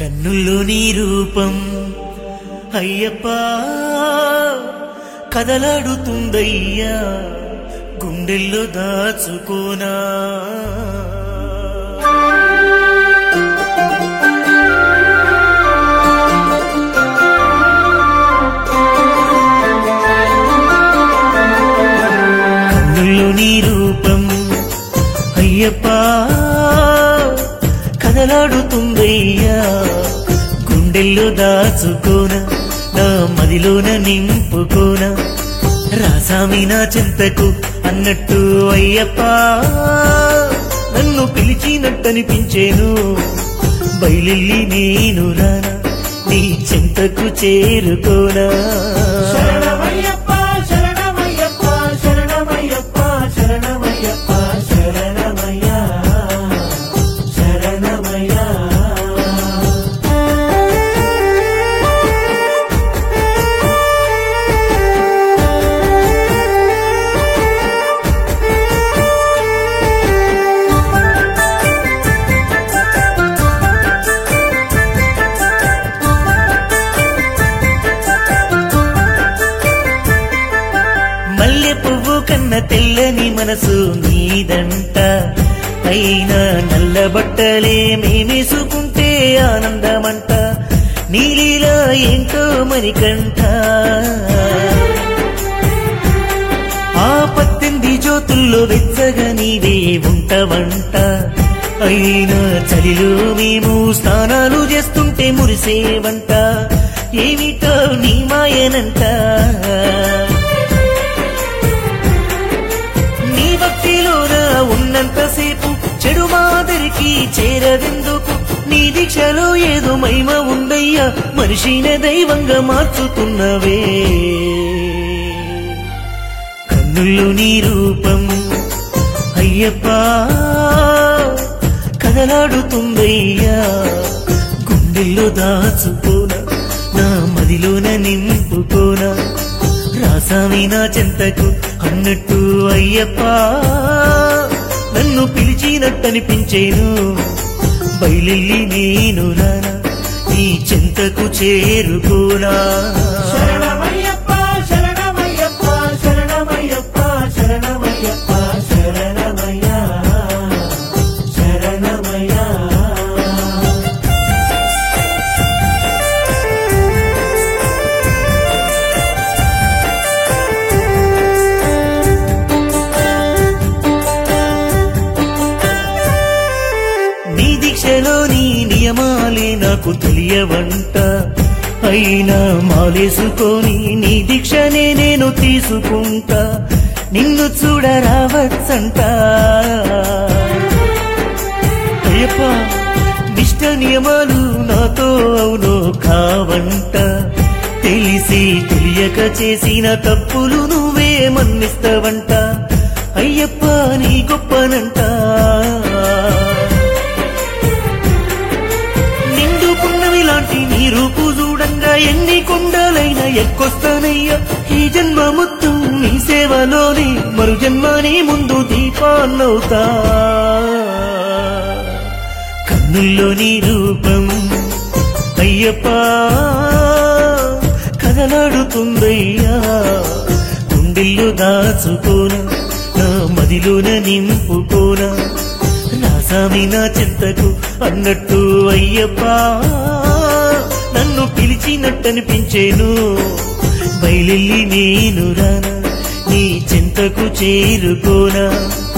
కన్నుల్లో నీ రూపం అయ్యప్ప కదలాడుతుందయ్యా గుండెల్లో దాచుకోనా కన్నుల్లో నీ రూపం అయ్యప్ప కదలాడుతుందయ్యా గుండెల్లో దాచుకోన నా మదిలోన నింపుకోన రాసామి నా చింతకు అన్నట్టు అయ్యప్ప నన్ను పిలిచినట్టనిపించేను బయలుల్లి నేను రానా నీ చింతకు చేరుకోనా శరణమయ్యప్ప శరణమయ్యప్ప శరణమయ్యప్ప శరణమయ్యప్ప శరణమయ్యా శరణమయ్యా మల్లె పువ్వు కన్న తెల్లని మనసు నీదంట అయినా నల్ల బట్టలే మేమేసుకుంటే ఆనందమంట నీలీలా ఏంటో మరికంట ఆ పద్దెనిమిది జ్యోతుల్లో వెచ్చగా నీవే ఉంటవంట అయినా చలిలో మేము స్నానాలు చేస్తుంటే మురిసేవంట ఏమిటో నీ మాయనంట నీ భక్తిలోన ఉన్నంతసేపు చెడు మాదిరికి చేరదెందుకు నీ దీక్షలో ఏదో మహిమ ఉందయ్యా మనిషిని దైవంగా మార్చుతున్నవే కన్నుల్లో నీ రూపం అయ్యప్ప కదలాడుతుందయ్యా గుండెల్లో దాచుకోనా నా మదిలోన నింపుకోనా రాసామి నా చెంతకు అన్నట్టు అయ్యప్ప నన్ను పిలిచినట్టనిపించేను బయలుల్లి నేను రానా నీ చెంతకు చేరుకోనా శరణమయ్యప్ప శరణమయ్యప్ప శరణమయ్యప్ప శరణమయ్యప్ప శరణమయ్యా శరణమయ్యా నీ దీక్షలోని నియమాలే నాకు తెలియవంట అయినా మాలేసుకొని నీ దీక్షనే నేను తీసుకుంటా నిన్ను చూడరావచ్చంట అయ్యప్ప నిష్ట నియమాలు నాతో అవునో కావంట తెలిసి తెలియక చేసిన తప్పులు నువ్వే మన్నిస్తావంట అయ్యప్ప నీ గొప్పనంట నిండు పున్నమి లాంటి నీ రూపు చూడంగా ఎన్ని కొండలైనా ఎక్కొస్తానయ్యా ఈ జన్మ మొత్తం నీ సేవలోనే మరు జన్మని ముందు దీపాన్నవుతా కన్నుల్లో నీ రూపం అయ్యప్ప కదలాడుతుందయ్యా గుండెల్లో దాచుకోన నా మదిలోన నింపుకోనా నా సామి నా చింతకు అన్నట్టు అయ్యప్ప నన్ను పిలిచినట్టనిపించేను బయలుల్లి నేను రానా నీ చింతకు చేరుకోనా